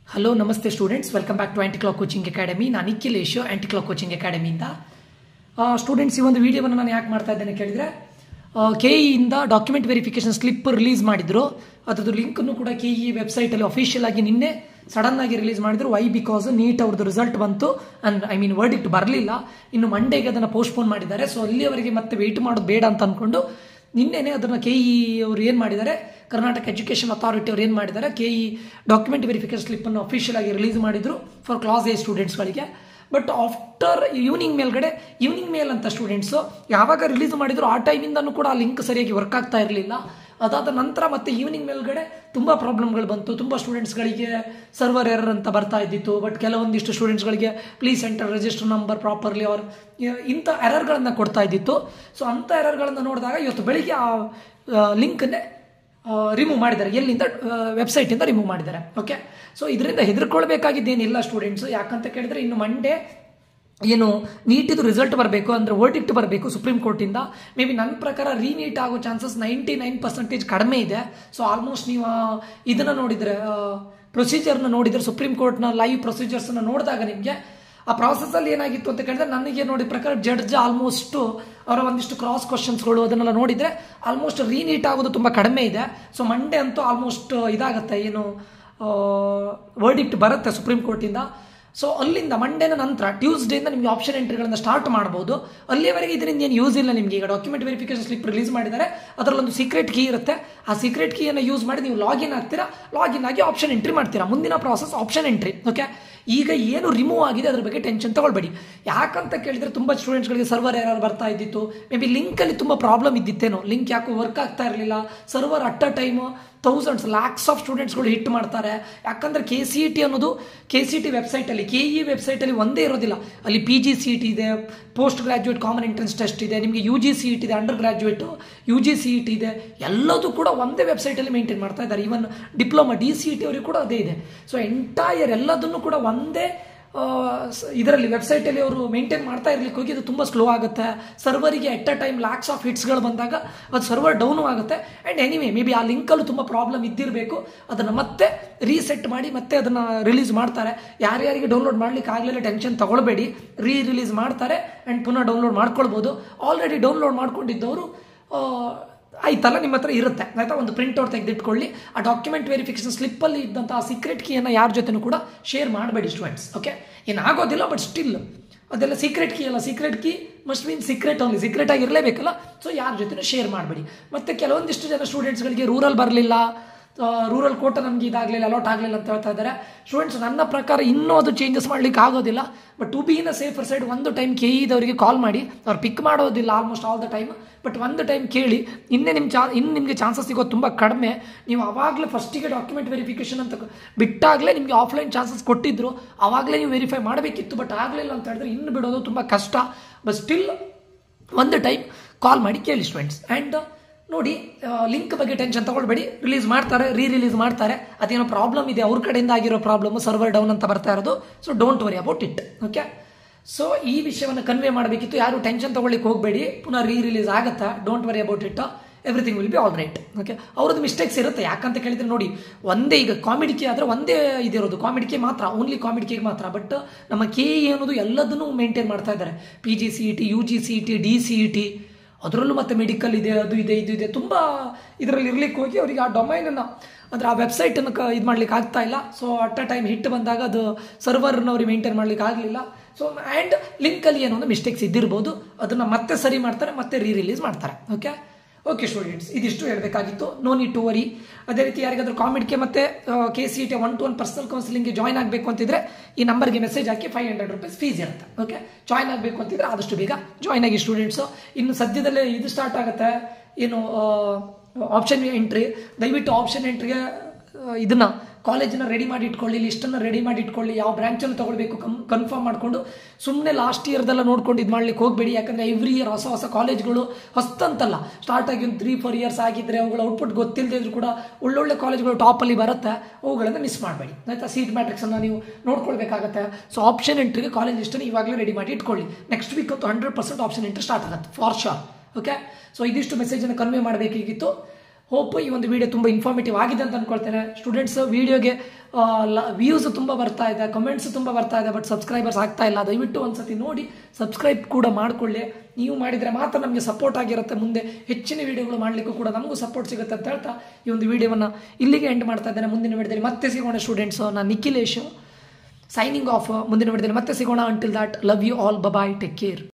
hello ನಮಸ್ತೆ students welcome back to anti clock coaching academy ನಾನು Nikhilesh anti clock coaching ಅಕಾಡೆಮಿಯಿಂದ students ಈ ಒಂದು ವಿಡಿಯೋವನ್ನು ನಾನು ಯಾಕೆ ಮಾಡ್ತಾ ಇದ್ದೇನೆ ಕೇಳಿದರೆ ಕೆ ಇಯಿಂದ ಡಾಕ್ಯುಮೆಂಟ್ ವೆರಿಫಿಕೇಶನ್ ಸ್ಲಿಪ್ ರಿಲೀಸ್ ಮಾಡಿದ್ರು ಅದ್ರದ್ದು ಲಿಂಕನ್ನು ಕೂಡ ಕೆ ಇ ವೆಬ್ಸೈಟಲ್ಲಿ ಅಫಿಷಿಯಲ್ ಆಗಿ ನಿನ್ನೆ ಸಡನ್ ಆಗಿ ರಿಲೀಸ್ ಮಾಡಿದ್ರು ವೈ ಬಿಕಾಸ್ ನೀಟ್ ಅವ್ರದ್ದು ರಿಸಲ್ಟ್ ಬಂತು ಅಂಡ್ ಐ ಮೀನ್ ವರ್ಡಿಕ್ಟ್ ಬರಲಿಲ್ಲ ಇನ್ನು ಮಂಡೇಗೆ ಅದನ್ನು ಪೋಸ್ಟ್ಪೋನ್ ಮಾಡಿದ್ದಾರೆ ಸೊ ಅಲ್ಲಿಯವರೆಗೆ ಮತ್ತೆ ವೆಯ್ಟ್ ಮಾಡೋದು ಬೇಡ ಅಂತ ಅಂದ್ಕೊಂಡು ನಿನ್ನೆನೆ ಅದನ್ನು ಕೆ ಇ ಅವರು ಏನು ಮಾಡಿದ್ದಾರೆ ಕರ್ನಾಟಕ ಎಜುಕೇಷನ್ ಅಥಾರಿಟಿ ಅವ್ರು ಏನು ಮಾಡಿದ್ದಾರೆ ಕೆ ಇ ಡಾಕ್ಯುಮೆಂಟ್ ವೆರಿಫಿಕೇಶನ್ ಸ್ಲಿಪ್ಪನ್ನು ಅಫಿಷಿಯಲ್ ಆಗಿ ರಿಲೀಸ್ ಮಾಡಿದ್ರು ಫಾರ್ ಕ್ಲಾಸ್ ಎ ಸ್ಟೂಡೆಂಟ್ಸ್ಗಳಿಗೆ ಬಟ್ ಆಫ್ಟರ್ ಈವ್ನಿಂಗ್ ಮೇಲ್ಗಡೆ ಈವ್ನಿಂಗ್ ಮೇಲ್ ಅಂತ ಸ್ಟೂಡೆಂಟ್ಸು ಯಾವಾಗ ರಿಲೀಸ್ ಮಾಡಿದ್ರು ಆ ಟೈಮಿಂದನೂ ಕೂಡ ಆ ಲಿಂಕ್ ಸರಿಯಾಗಿ ವರ್ಕ್ ಆಗ್ತಾ ಇರಲಿಲ್ಲ ಅದಾದ ನಂತರ ಮತ್ತೆ ಈವ್ನಿಂಗ್ ಮೇಲ್ಗಡೆ ತುಂಬ ಪ್ರಾಬ್ಲಮ್ಗಳು ಬಂತು ತುಂಬ ಸ್ಟೂಡೆಂಟ್ಸ್ಗಳಿಗೆ ಸರ್ವರ್ ಎರರ್ ಅಂತ ಬರ್ತಾ ಇದ್ದಿತ್ತು ಬಟ್ ಕೆಲವೊಂದಿಷ್ಟು ಸ್ಟೂಡೆಂಟ್ಸ್ಗಳಿಗೆ please enter register number properly ಅವ್ರ ಇಂಥ ಎರರ್ಗಳನ್ನು ಕೊಡ್ತಾ ಇದ್ದಿತ್ತು ಸೊ ಅಂಥ ಎರರ್ಗಳನ್ನು ನೋಡಿದಾಗ ಇವತ್ತು ಬೆಳಿಗ್ಗೆ ಆ ಲಿಂಕನ್ನೇ ರಿಮೂವ್ ಮಾಡಿದ್ದಾರೆ ಎಲ್ಲಿಂದ ವೆಬ್ಸೈಟಿಂದ ರಿಮೂವ್ ಮಾಡಿದ್ದಾರೆ ಓಕೆ ಸೊ ಇದರಿಂದ ಹೆದರ್ಕೊಳ್ಬೇಕಾಗಿದ್ದೇನಿಲ್ಲ ಸ್ಟೂಡೆಂಟ್ಸು ಯಾಕಂತ ಕೇಳಿದ್ರೆ ಇನ್ನು ಮಂಡೇ ಏನು ನೀಟಿದು ರಿಸಲ್ಟ್ ಬರಬೇಕು ಅಂದರೆ ವರ್ಡಿಕ್ಟ್ ಬರಬೇಕು ಸುಪ್ರೀಂ ಕೋರ್ಟಿಂದ ಮೇ ಬಿ ನನ್ನ ಪ್ರಕಾರ ರೀನೀಟ್ ಆಗೋ ಚಾನ್ಸಸ್ ನೈಂಟಿ ನೈನ್ ಪರ್ಸೆಂಟೇಜ್ ಕಡಿಮೆ ಇದೆ ಸೊ ಆಲ್ಮೋಸ್ಟ್ ನೀವು ಇದನ್ನು ನೋಡಿದರೆ ಪ್ರೊಸೀಜರ್ನ ನೋಡಿದರೆ ಸುಪ್ರೀಂ ಕೋರ್ಟ್ನ ಲೈವ್ ಪ್ರೊಸೀಜರ್ಸನ್ನು ನೋಡಿದಾಗ ನಿಮಗೆ ಆ ಪ್ರಾಸೆಸ್ಸಲ್ಲಿ ಏನಾಗಿತ್ತು ಅಂತ ಕೇಳಿದ್ರೆ ನನಗೆ ನೋಡಿದ ಪ್ರಕಾರ ಜಡ್ಜ್ ಆಲ್ಮೋಸ್ಟ್ ಅವರ ಒಂದಿಷ್ಟು ಕ್ರಾಸ್ ಕ್ವಶನ್ಸ್ಗಳು ಅದನ್ನೆಲ್ಲ ನೋಡಿದರೆ ಆಲ್ಮೋಸ್ಟ್ ರೀನೀಟ್ ಆಗೋದು ತುಂಬ ಕಡಿಮೆ ಇದೆ ಸೊ ಮಂಡೇ ಅಂತೂ ಆಲ್ಮೋಸ್ಟ್ ಇದಾಗತ್ತೆ ಏನು ವರ್ಡಿಕ್ಟ್ ಬರುತ್ತೆ ಸುಪ್ರೀಂ ಕೋರ್ಟಿಂದ ಸೊ ಅಲ್ಲಿಂದ ಮಂಡೇನ ನಂತರ ಟ್ಯೂಸ್ಡೇಯಿಂದ ನಿಮಗೆ ಆಪ್ಷನ್ ಎಂಟ್ರಿಗಳನ್ನು ಸ್ಟಾರ್ಟ್ ಮಾಡ್ಬೋದು ಅಲ್ಲಿಯವರೆಗೆ ಇದರಿಂದ ಏನು ಯೂಸ್ ಇಲ್ಲ ನಿಮಗೆ ಈಗ ಡಾಕ್ಯುಮೆಂಟ್ ವೆರಿಫಿಕೇಶನ್ ಸ್ಲಿಪ್ ರಿಲೀಸ್ ಮಾಡಿದ್ದಾರೆ ಅದರಲ್ಲೊಂದು ಸೀಕ್ರೆಟ್ ಕೀ ಇರುತ್ತೆ ಆ ಸೀಕ್ರೆಟ್ ಕೀಯನ್ನು ಯೂಸ್ ಮಾಡಿ ನೀವು ಲಾಗಿನ್ ಆಗ್ತೀರಾ ಲಾಗಿನ್ ಆಗಿ ಆಪ್ಷನ್ ಎಂಟ್ರಿ ಮಾಡ್ತೀರಾ ಮುಂದಿನ ಪ್ರಾಸೆಸ್ ಆಪ್ಷನ್ ಎಂಟ್ರಿ ಓಕೆ ಈಗ ಏನು ರಿಮೂವ್ ಆಗಿದೆ ಅದ್ರ ಬಗ್ಗೆ ಟೆನ್ಷನ್ ತಗೊಳ್ಬೇಡಿ ಯಾಕಂತ ಕೇಳಿದ್ರೆ ತುಂಬ ಸ್ಟೂಡೆಂಟ್ಸ್ಗಳಿಗೆ ಸರ್ವರ್ ಏನಾರು ಬರ್ತಾ ಇದ್ದಿತ್ತು ಮೇ ಬಿ ಲಿಂಕಲ್ಲಿ ತುಂಬ ಪ್ರಾಬ್ಲಮ್ ಇದ್ದಿತ್ತೇನೋ ಲಿಂಕ್ ಯಾಕೋ ವರ್ಕ್ ಆಗ್ತಾ ಇರಲಿಲ್ಲ server at a time thousands lakhs of ಸ್ಟೂಡೆಂಟ್ಸ್ಗಳು ಹಿಟ್ ಮಾಡ್ತಾರೆ ಯಾಕಂದರೆ ಕೆ ಸಿ ಇ ಟಿ ಅನ್ನೋದು ಕೆ ಸಿ ಟಿ ವೆಬ್ಸೈಟಲ್ಲಿ ಕೆ ಇ ವೆಬ್ಸೈಟಲ್ಲಿ ಒಂದೇ ಇರೋದಿಲ್ಲ ಅಲ್ಲಿ P G C E T ಇದೆ post graduate common entrance test ಇದೆ ನಿಮಗೆ U G C E T ಇದೆ under graduate U G C E T ಇದೆ ಎಲ್ಲದೂ ಕೂಡ ಒಂದೇ ವೆಬ್ಸೈಟಲ್ಲಿ ಮೇಂಟೈನ್ ಮಾಡ್ತಾ ಇದ್ದಾರೆ even diploma D C E T ಅವರಿಗೆ ಕೂಡ ಅದೇ ಇದೆ ಸೊ ಎಂಟೈರ್ ಎಲ್ಲದನ್ನು ಕೂಡ ಒಂದೇ ಇದರಲ್ಲಿ ವೆಬ್ಸೈಟಲ್ಲಿ ಅವರು ಮೇಂಟೈನ್ ಮಾಡ್ತಾ ಇರ್ಲಿಕ್ಕೆ ಹೋಗಿ ಅದು ತುಂಬ ಸ್ಲೋ ಆಗುತ್ತೆ ಸರ್ವರಿಗೆ at a time lakhs of ಹಿಟ್ಸ್ಗಳು ಬಂದಾಗ ಅದು ಸರ್ವರ್ ಡೌನು ಆಗುತ್ತೆ ಆ್ಯಂಡ್ ಎನಿವೇ ಮೇ ಬಿ ಆ ಲಿಂಕಲ್ಲೂ ತುಂಬ ಪ್ರಾಬ್ಲಮ್ ಇದ್ದಿರಬೇಕು ಅದನ್ನು ಮತ್ತೆ ರೀಸೆಟ್ ಮಾಡಿ ಮತ್ತೆ ಅದನ್ನು ರಿಲೀಸ್ ಮಾಡ್ತಾರೆ ಯಾರ್ಯಾರಿಗೆ ಡೌನ್ಲೋಡ್ ಮಾಡ್ಲಿಕ್ಕೆ ಆಗಲಿಲ್ಲ ಟೆನ್ಷನ್ ತಗೊಳ್ಬೇಡಿ ರೀ ರಿಲೀಸ್ ಮಾಡ್ತಾರೆ ಆ್ಯಂಡ್ ಪುನಃ ಡೌನ್ಲೋಡ್ ಮಾಡ್ಕೊಳ್ಬೋದು ಆಲ್ರೆಡಿ ಡೌನ್ಲೋಡ್ ಮಾಡ್ಕೊಂಡಿದ್ದವರು ಆಯ್ತಲ್ಲ ನಿಮ್ಮ ಹತ್ರ ಇರುತ್ತೆ ಆಯ್ತಾ ಒಂದು ಪ್ರಿಂಟ್ಔಟ್ ತೆಗೆದಿಟ್ಕೊಳ್ಳಿ ಆ ಡಾಕ್ಯುಮೆಂಟ್ ವೆರಿಫಿಕೇಶನ್ ಸ್ಲಿಪ್ಪಲ್ಲಿ ಇದ್ದಂಥ ಆ ಸೀಕ್ರೆಟ್ ಕೀಯನ್ನು ಯಾರ ಜೊತೆನೂ ಕೂಡ ಶೇರ್ ಮಾಡಬೇಡಿ ಸ್ಟೂಡೆಂಟ್ಸ್ ಓಕೆ ಏನಾಗೋದಿಲ್ಲ ಬಟ್ ಸ್ಟಿಲ್ ಅದೆಲ್ಲ ಸೀಕ್ರೆಟ್ ಕೀ ಅಲ್ಲ secret key must mean secret only secret ಆಗಿರಲೇಬೇಕಲ್ಲ ಸೊ ಯಾರ ಜೊತೆನೂ ಶೇರ್ ಮಾಡಬೇಡಿ ಮತ್ತು ಕೆಲವೊಂದಿಷ್ಟು ಜನ ಸ್ಟೂಡೆಂಟ್ಸ್ಗಳಿಗೆ ರೂರಲ್ ಬರಲಿಲ್ಲ ರೂರಲ್ ಕೋಟ ನಮಗೆ ಇದಾಗಲಿಲ್ಲ ಅಲಾಟ್ ಆಗಲಿಲ್ಲ ಅಂತ ಹೇಳ್ತಾ ಇದ್ದಾರೆ ಸ್ಟೂಡೆಂಟ್ಸ್ ನನ್ನ ಪ್ರಕಾರ ಇನ್ನೂ ಅದು ಚೇಂಜಸ್ ಮಾಡ್ಲಿಕ್ಕೆ ಆಗೋದಿಲ್ಲ but to be in a safer side ಒಂದು ಟೈಮ್ ಕೆ ಇದವರಿಗೆ ಕಾಲ್ ಮಾಡಿ ಅವ್ರು ಪಿಕ್ ಮಾಡೋದಿಲ್ಲ almost all the time but ಒಂದು ಟೈಮ್ ಕೇಳಿ ಇನ್ನೇ ನಿಮ್ಮ ಚಾ ಇನ್ನು ನಿಮಗೆ ಚಾನ್ಸಸ್ ಸಿಗೋದು ತುಂಬ ಕಡಿಮೆ ನೀವು ಆವಾಗಲೇ ಫಸ್ಟಿಗೆ ಡಾಕ್ಯುಮೆಂಟ್ ವೆರಿಫಿಕೇಷನ್ ಅಂತ ಬಿಟ್ಟಾಗಲೇ ನಿಮಗೆ ಆಫ್ಲೈನ್ ಚಾನ್ಸಸ್ ಕೊಟ್ಟಿದ್ರು ಆವಾಗಲೇ ನೀವು ವೆರಿಫೈ ಮಾಡಬೇಕಿತ್ತು ಬಟ್ ಆಗಲಿಲ್ಲ ಅಂತ ಹೇಳಿದ್ರೆ ಇನ್ನು ಬಿಡೋದು ತುಂಬ ಕಷ್ಟ ಬಟ್ ಸ್ಟಿಲ್ ಒಂದು ಟೈಮ್ ಕಾಲ್ ಮಾಡಿ ಕೇಳಿ ಸ್ಟೂಡೆಂಟ್ಸ್ ಆ್ಯಂಡ್ ನೋಡಿ ಲಿಂಕ್ ಬಗ್ಗೆ ಟೆನ್ಷನ್ ತಗೊಳ್ಬೇಡಿ ರಿಲೀಸ್ ಮಾಡ್ತಾರೆ ರೀ ರಿಲೀಸ್ ಮಾಡ್ತಾರೆ ಅದೇನೋ ಪ್ರಾಬ್ಲಮ್ ಇದೆ ಅವ್ರ ಕಡೆಯಿಂದ ಆಗಿರೋ ಪ್ರಾಬ್ಲಮ್ ಸರ್ವರ್ ಡೌನ್ ಅಂತ ಬರ್ತಾ ಇರೋದು so don't worry about it okay so ಈ ವಿಷಯವನ್ನು ಕನ್ವೆ ಮಾಡಬೇಕಿತ್ತು ಯಾರು ಟೆನ್ಷನ್ ತಗೊಳ್ಳಿಕ್ಕೆ ಹೋಗಬೇಡಿ ಪುನಃ ರೀ ರಿಲೀಸ್ ಆಗುತ್ತಾ don't worry about it everything will be all right okay ಅವ್ರದ್ದು ಮಿಸ್ಟೇಕ್ಸ್ ಇರುತ್ತೆ ಯಾಕಂತ ಕೇಳಿದ್ರೆ ನೋಡಿ ಒಂದೇ ಈಗ ಕಾಮಿಡಿಕೆ ಆದರೆ ಒಂದೇ ಇದಿರೋದು ಕಾಮಿಡಿಕೆ ಮಾತ್ರ ಓನ್ಲಿ ಕಾಮಿಡಿಕೆಗೆ ಮಾತ್ರ ಬಟ್ ನಮ್ಮ ಕೆ ಇ ಅನ್ನೋದು ಎಲ್ಲದನ್ನೂ ಮೇಂಟೈನ್ ಮಾಡ್ತಾ ಇದ್ದಾರೆ P G C E T U G C E T D C E T ಅದರಲ್ಲೂ ಮತ್ತೆ ಮೆಡಿಕಲ್ ಇದೆ ಅದು ಇದೆ ಇದು ಇದೆ ತುಂಬ ಇದರಲ್ಲಿ ಇರ್ಲಿಕ್ಕೆ ಹೋಗಿ ಅವರಿಗೆ ಆ ಡೊಮೈನನ್ನು ಅಂದರೆ ಆ ವೆಬ್ಸೈಟನ್ನು ಕ ಇದು ಮಾಡ್ಲಿಕ್ಕೆ ಆಗ್ತಾ ಇಲ್ಲ so at a time hit ಬಂದಾಗ ಅದು ಸರ್ವರ್ನ ಅವ್ರಿಗೆ ಮೇಂಟೈನ್ ಮಾಡ್ಲಿಕ್ಕೆ ಆಗಲಿಲ್ಲ ಸೊ ಆ್ಯಂಡ್ ಲಿಂಕಲ್ಲಿ ಏನೋ ಒಂದು ಮಿಸ್ಟೇಕ್ಸ್ ಇದ್ದಿರ್ಬೋದು ಅದನ್ನು ಮತ್ತೆ ಸರಿ ಮಾಡ್ತಾರೆ ಮತ್ತೆ ರೀ ರಿಲೀಸ್ ಮಾಡ್ತಾರೆ ಓಕೆ ಓಕೆ ಸ್ಟೂಡೆಂಟ್ಸ್ ಇದಿಷ್ಟು ಹೇಳಬೇಕಾಗಿತ್ತು ನೋ ನೀಡ್ ಟು ವರಿ ಅದೇ ರೀತಿ ಯಾರಿಗಾದ್ರೂ ಕಾಮಿಡ್ಗೆ ಮತ್ತೆ K C T one to one personal ಕೌನ್ಸಿಲಿಂಗ್ಗೆ ಜಾಯ್ನ್ ಆಗಬೇಕು ಅಂತಿದ್ರೆ ಈ ನಂಬರ್ಗೆ ಮೆಸೇಜ್ ಹಾಕಿ ಫೈವ್ ಹಂಡ್ರೆಡ್ ರುಪೀಸ್ ಫೀಸ್ ಇರುತ್ತೆ ಓಕೆ ಜಾಯ್ನ್ ಆಗಬೇಕು ಅಂತಿದ್ರೆ ಆದಷ್ಟು ಬೇಗ ಜಾಯ್ನ್ ಆಗಿ ಸ್ಟೂಡೆಂಟ್ಸು ಇನ್ನು ಸದ್ಯದಲ್ಲೇ ಇದು ಸ್ಟಾರ್ಟ್ ಆಗುತ್ತೆ ಏನು ಆಪ್ಷನ್ ಎಂಟ್ರಿ ದಯವಿಟ್ಟು ಆಪ್ಷನ್ ಎಂಟ್ರಿಗೆ ಇದನ್ನ ಕಾಲೇಜನ್ನ ರೆಡಿ ಮಾಡಿ ಇಟ್ಕೊಳ್ಳಿ ಲಿಸ್ಟನ್ನು ರೆಡಿ ಮಾಡಿ ಇಟ್ಕೊಳ್ಳಿ ಯಾವ ಬ್ರಾಂಚನ್ನು ತೊಗೊಳ್ಬೇಕು ಕಮ್ ಕನ್ಫರ್ಮ್ ಮಾಡಿಕೊಂಡು ಸುಮ್ಮನೆ ಲಾಸ್ಟ್ ಇಯರ್ದೆಲ್ಲ ನೋಡ್ಕೊಂಡು ಇದು ಮಾಡ್ಲಿಕ್ಕೆ ಹೋಗಬೇಡಿ ಯಾಕಂದರೆ ಎವ್ರಿ ಇಯರ್ ಹೊಸ ಹೊಸ ಕಾಲೇಜ್ಗಳು ಹೊಸ್ತಂತಲ್ಲ ಸ್ಟಾರ್ಟ್ ಆಗಿ ಒಂದು ತ್ರೀ ಫೋರ್ ಇಯರ್ಸ್ ಆಗಿದ್ದರೆ ಅವುಗಳ ಔಟ್ಪುಟ್ ಗೊತ್ತಿಲ್ಲದೆ ಇದ್ರು ಕೂಡ ಒಳ್ಳೊಳ್ಳೆ ಕಾಲೇಜ್ಗಳು ಟಾಪಲ್ಲಿ ಬರುತ್ತೆ ಅವುಗಳನ್ನು ಮಿಸ್ ಮಾಡಬೇಡಿ ಆಯಿತಾ ಸೀಟ್ ಮ್ಯಾಟ್ರಿಕ್ಸನ್ನು ನೀವು ನೋಡ್ಕೊಳ್ಬೇಕಾಗತ್ತೆ ಸೊ ಆಪ್ಷನ್ ಎಂಟ್ರಿಗೆ ಕಾಲೇಜ್ ಲಿಸ್ಟನ್ನು ಇವಾಗಲೇ ರೆಡಿ ಮಾಡಿ ಇಟ್ಕೊಳ್ಳಿ ನೆಕ್ಸ್ಟ್ ವೀಕ್ ಅಂತೂ hundred percent option entry start ಆಗುತ್ತೆ ಫಾರ್ ಶೋರ್ ಓಕೆ ಸೊ ಇದಿಷ್ಟು ಮೆಸೇಜನ್ನು ಕನ್ವೆ ಮಾಡಬೇಕಾಗಿತ್ತು ಹೋಪ್ ಈ ಒಂದು ವಿಡಿಯೋ ತುಂಬ ಇನ್ಫಾರ್ಮೇಟಿವ್ ಆಗಿದೆ ಅಂತ ಅನ್ಕೊಳ್ತೇನೆ ಸ್ಟೂಡೆಂಟ್ಸ್ ವಿಡಿಯೋಗೆ ವ್ಯೂಸ್ ತುಂಬ ಬರ್ತಾ ಇದೆ ಕಮೆಂಟ್ಸ್ ತುಂಬ ಬರ್ತಾ ಇದೆ ಬಟ್ ಸಬ್ಸ್ಕ್ರೈಬರ್ಸ್ ಆಗ್ತಾ ಇಲ್ಲ ದಯವಿಟ್ಟು ಒಂದ್ಸತಿ ನೋಡಿ ಸಬ್ಸ್ಕ್ರೈಬ್ ಕೂಡ ಮಾಡಿಕೊಳ್ಳಿ ನೀವು ಮಾಡಿದರೆ ಮಾತ್ರ ನಮಗೆ ಸಪೋರ್ಟ್ ಆಗಿರುತ್ತೆ ಮುಂದೆ ಹೆಚ್ಚಿನ ವಿಡಿಯೋಗಳು ಮಾಡಲಿಕ್ಕೂ ಕೂಡ ನಮಗೂ ಸಪೋರ್ಟ್ ಸಿಗುತ್ತೆ ಅಂತ ಹೇಳ್ತಾ ಈ ಒಂದು ವಿಡಿಯೋವನ್ನು ಇಲ್ಲಿಗೆ ಎಂಡ್ ಮಾಡ್ತಾ ಇದ್ದೇನೆ ಮುಂದಿನ ವಿಡಿಯೋದಲ್ಲಿ ಮತ್ತೆ ಸಿಗೋಣ ಸ್ಟೂಡೆಂಟ್ಸ್ ನಾನು ನಿಖಿಲೇಶ್ ಸೈನಿಂಗ್ ಆಫ್ ಮುಂದಿನ ವಿಡಿಯೋದಲ್ಲಿ ಮತ್ತೆ ಸಿಗೋಣ until that love you all bye bye take care